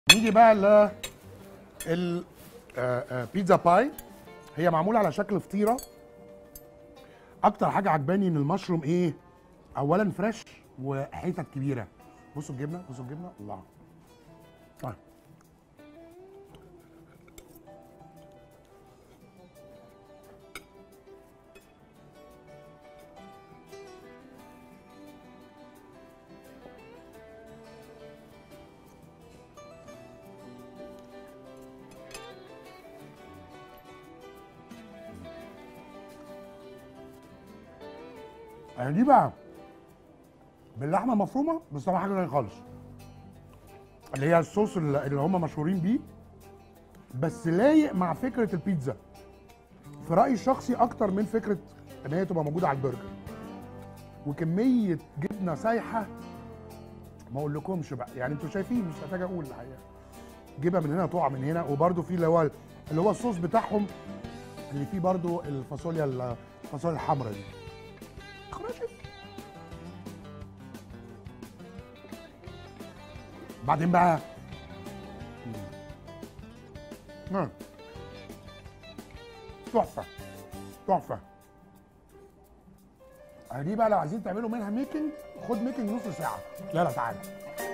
نيجي بقى ل ال آه، آه، بيتزا باي هي معموله على شكل فطيره اكتر حاجه عجباني ان المشروم ايه اولا فريش وحتت كبيره بصوا الجبنه بصوا الجبنه الله طيب يعني دي بقى باللحمه المفرومه بس طبعا حاجه تانية خالص اللي هي الصوص اللي اللي هم مشهورين بيه بس لايق مع فكره البيتزا في رايي الشخصي اكتر من فكره ان هي تبقى موجوده على البرجر وكميه جبنه سايحه ما اقولكمش بقى يعني انتوا شايفين مش محتاج اقول الحقيقه جبنه من هنا تقع من هنا وبرده في اللي هو اللي هو الصوص بتاعهم اللي فيه برده الفاصوليا الفاصوليا الحمراء دي ماشي بعدين بقى مم. تحفه تحفه دي بقى لو عايزين تعملوا منها ميكنج خد ميكنج نص ساعه لا لا تعالى